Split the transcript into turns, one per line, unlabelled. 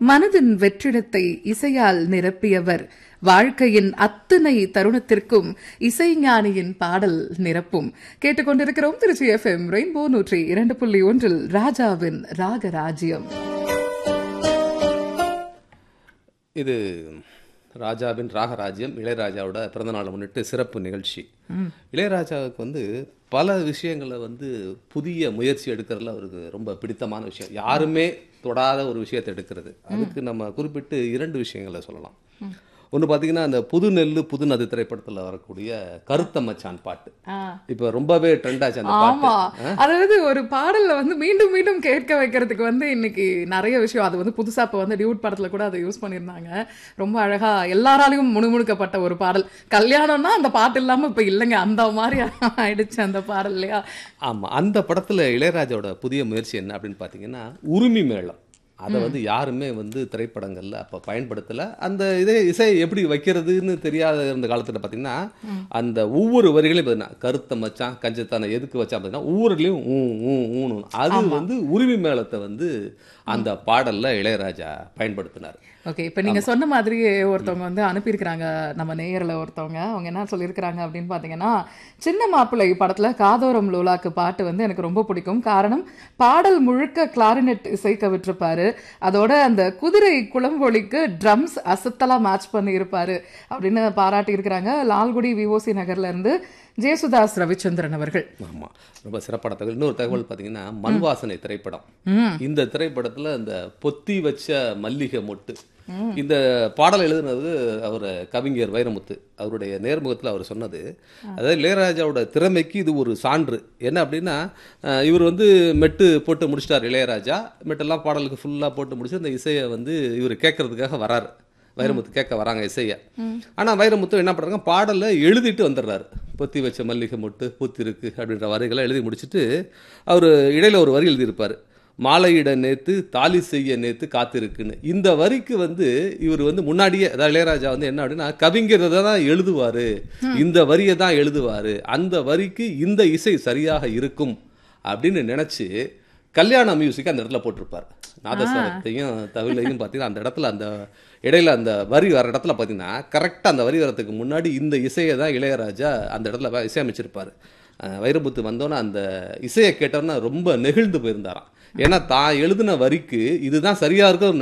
மனதின் வெற்றிடத்தை இசையால் நிரப்பியவர் வாழ்க்கையின் அத்தனை தருணத்திற்கும் இசைஞானியின் பாடல் நிரப்பும் கேட்டுக்கொண்டிருக்கிறோம் திருச்சி எஃப்எம் ரெயின்போ நூற்றி இரண்டு புள்ளி ஒன்றில் ராஜாவின் ராகராஜ்யம்
இது ராஜாவின் ராகராஜ்யம் இளையராஜாவோட பிறந்தநாளை முன்னிட்டு சிறப்பு நிகழ்ச்சி இளையராஜாவுக்கு வந்து பல விஷயங்களை வந்து புதிய முயற்சி எடுக்கிறதுல அவருக்கு ரொம்ப பிடித்தமான விஷயம் யாருமே தொடாத ஒரு விஷயத்தை எடுக்கிறது அதுக்கு நம்ம குறிப்பிட்டு இரண்டு விஷயங்களை சொல்லலாம் ஒன்று பார்த்தீங்கன்னா அந்த புது நெல்லு புது நது திரைப்படத்தில் வரக்கூடிய கருத்த மச்சான் பாட்டு இப்போ ரொம்பவே ட்ரெண்ட் ஆச்சு அந்த
ஆமா
பாட்டு
அதாவது ஒரு பாடல்ல வந்து மீண்டும் மீண்டும் கேட்க வைக்கிறதுக்கு வந்து இன்னைக்கு நிறைய விஷயம் அது வந்து புதுசா இப்ப வந்து டியூட் படத்துல கூட அதை யூஸ் பண்ணியிருந்தாங்க ரொம்ப அழகா எல்லாராலையும் முணுமுணுக்கப்பட்ட ஒரு பாடல் கல்யாணம்னா அந்த பாட்டு இல்லாம இப்ப இல்லைங்க அந்த மாதிரி ஆயிடுச்சு அந்த பாடல் இல்லையா
ஆமாம் அந்த படத்தில் இளையராஜாவோட புதிய முயற்சி என்ன அப்படின்னு பார்த்தீங்கன்னா உரிமை மேளம் அதை வந்து யாருமே வந்து திரைப்படங்களில் அப்போ பயன்படுத்தலை அந்த இதே இசை எப்படி வைக்கிறதுன்னு தெரியாத இருந்த காலத்தில் பார்த்தீங்கன்னா அந்த ஒவ்வொரு வரிகளையும் பார்த்தீங்கன்னா கருத்தை மச்சான் கஞ்சத்தானை எதுக்கு வச்சான் பார்த்தீங்கன்னா ஒவ்வொருலையும் ஊ ஊ ஊன்னு அது வந்து உரிமை மேளத்தை வந்து அந்த பாடல்ல இளையராஜா பயன்படுத்தினார்
ஓகே இப்ப நீங்க சொன்ன மாதிரியே ஒருத்தவங்க வந்து அனுப்பியிருக்கிறாங்க நம்ம நேயர்ல ஒருத்தவங்க அவங்க என்ன சொல்லியிருக்கிறாங்க அப்படின்னு பாத்தீங்கன்னா சின்ன மாப்பிள்ளை படத்துல காதோரம் லோலாக்கு பாட்டு வந்து எனக்கு ரொம்ப பிடிக்கும் காரணம் பாடல் முழுக்க கிளாரினெட் இசைக்க விட்டிருப்பாரு அதோட அந்த குதிரை குளம்பொலிக்கு ட்ரம்ஸ் அசத்தலா மேட்ச் பண்ணி இருப்பாரு அப்படின்னு பாராட்டி இருக்கிறாங்க லால்குடி விஓசி நகர்ல இருந்து ஜெயசுதாஸ் ரவிச்சந்திரன் அவர்கள்
ஆமா ரொம்ப சிறப்பான தகவல் இன்னொரு தகவல் பார்த்தீங்கன்னா மண்வாசனை திரைப்படம் இந்த திரைப்படத்துல இந்த பொத்தி வச்ச மல்லிகை மொட்டு இந்த பாடல் எழுதுனது அவர் கவிஞர் வைரமுத்து அவருடைய நேர்முகத்தில் அவர் சொன்னது அதாவது இளையராஜாவோட திறமைக்கு இது ஒரு சான்று என்ன அப்படின்னா அஹ், இவர் வந்து மெட்டு போட்டு முடிச்சிட்டார் இளையராஜா மெட்டெல்லாம் பாடலுக்கு ஃபுல்லாக போட்டு முடிச்சு அந்த இசையை வந்து இவர் கேட்கறதுக்காக வராரு வைரமுத்து கேட்க வராங்க இசையை ஆனா வைரமுத்து என்ன பண்றாங்க பாடலை எழுதிட்டு வந்துடுறாரு பொத்தி வச்ச மல்லிகை மொட்டு பூத்தி இருக்கு அப்படின்ற வரிகளை எழுதி முடிச்சுட்டு அவர் இடையில ஒரு வரி எழுதியிருப்பார் மாலையிட நேத்து தாலி செய்ய நேத்து காத்திருக்குன்னு இந்த வரிக்கு வந்து இவர் வந்து முன்னாடியே அதாவது இளையராஜா வந்து என்ன அப்படின்னா கவிஞர் இதை தான் எழுதுவாரு இந்த வரியை தான் எழுதுவாரு அந்த வரிக்கு இந்த இசை சரியாக இருக்கும் அப்படின்னு நினைச்சு கல்யாண மியூசிக் அந்த இடத்துல போட்டிருப்பார் நாதஸ்வரத்தையும் தவிலையும் பார்த்தீங்கன்னா அந்த இடத்துல அந்த இடையில அந்த வரி வர இடத்துல பார்த்தீங்கன்னா கரெக்டாக அந்த வரி வரதுக்கு முன்னாடி இந்த இசையை தான் இளையராஜா அந்த இடத்துல வ- இசையமைச்சிருப்பார் அஹ் வைரமுத்து வந்தோன்னே அந்த இசையை கேட்டோன்னா ரொம்ப நெகிழ்ந்து போயிருந்தாராம் ஏன்னா தான் எழுதின வரிக்கு இதுதான் சரியா இருக்கும்